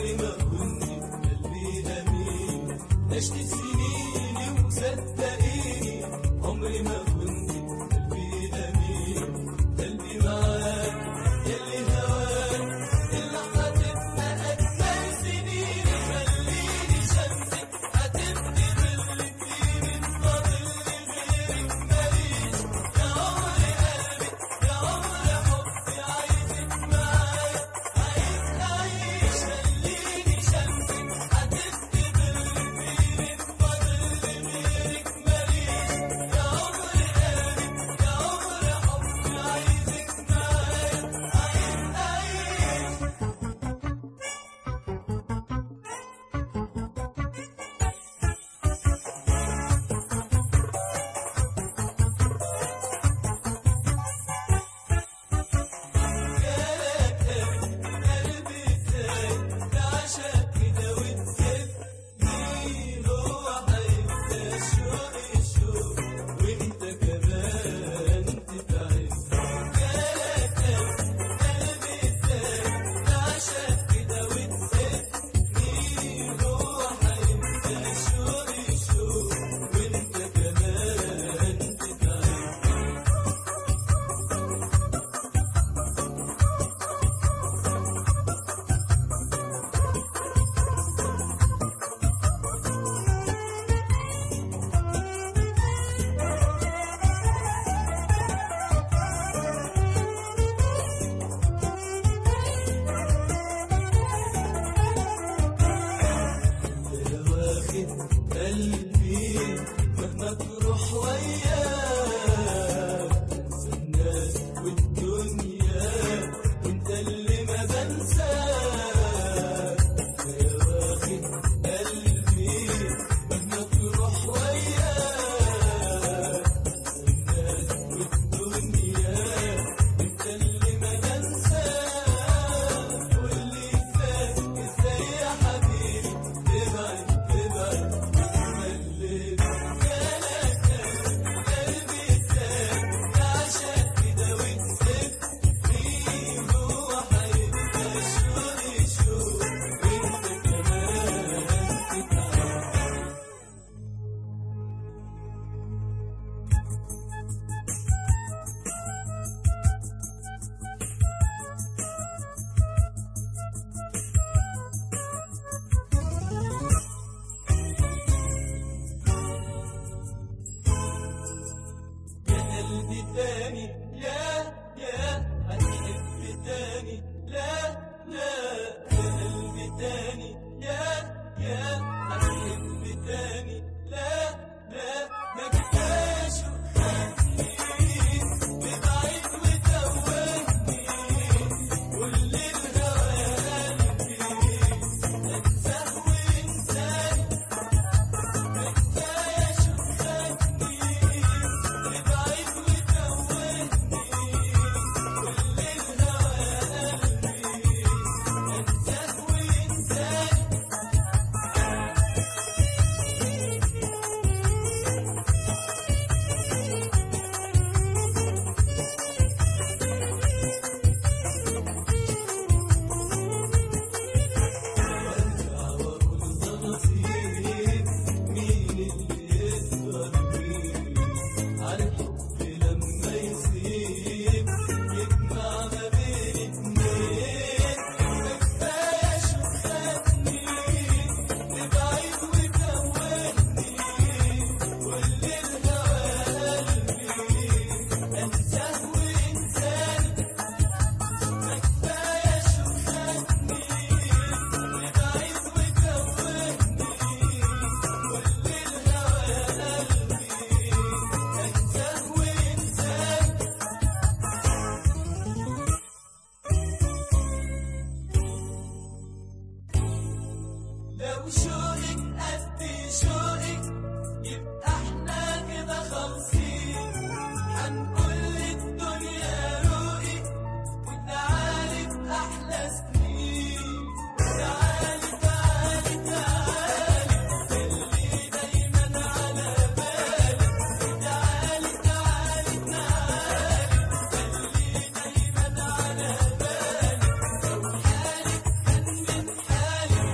عمري ما كنت قلبي أمين عشت سنيني وصدقيني عمري ما كنت قلبي أمين قلبي معاك يلي هواك اللحظة تبقى أجمل سنين خليني شمسك هتبني ظل فيني فاضل لي غيرك ماليش يا عمري قلبي يا عمري حبي عايزك معايا عايز أعيش خليني شمسك هتبني ظل فيني فاضل لي غيرك ماليش يا عمري قلبي يا عمري حبي عايزك معايا عايز أعيش قلبي ازاي تعشق كده وتسيبني هو هيبقى الشوق الشوق وانت كمان تتعب جالك قلبي ازاي تعشق كده وتسيبني هو هيبقى الشوق الشوق وانت كمان تتعب يا واخد قلبي مهما تروح وياك انسى الناس والدنيا وانت اللي ما بنساك يا واخد قلبي مهما تروح وياك انسى الناس والدنيا وانت اللي ما بنساك واللي فات ازاي يا حبيبي تبعد تبعد مليت جالك قلبي ازاي تعشق كده وتسيبني هو هيبقى الشوق شوق وانت كمان تتعب يا قلبي تاني يا يا هتحب تاني لا لا يا قلبي تاني يا يا هتحب تاني لا لا ما كفاش وخدني ببعيد وتوهني كل الهوى يا قلبي انساه وانساني ما كفاش وخدني ببعيد وتوهني كل الهوى يا قلبي انساه وانساني وارجع واقول ده نصيب مين اللي يسهر مين على الحب لما يسيب يجمع ما بين اتنين ما كفاية شو خدني لبعيد وتوهني كل الهوى قلبي انساه وانساني ما كفاية شو خدني لبعيد وتوهني كل الهوى قلبي انساه وانساني لو شوقك قد شوقك يبقى احنا كده خالصين هنقول للدنيا روقي وتعالي بأحلى سنين تعالي تعالي تعالي اللي دايما على بالي تعالي تعالي تعالي اللي دايما على بالي لو حالك كان من حالي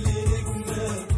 نجمة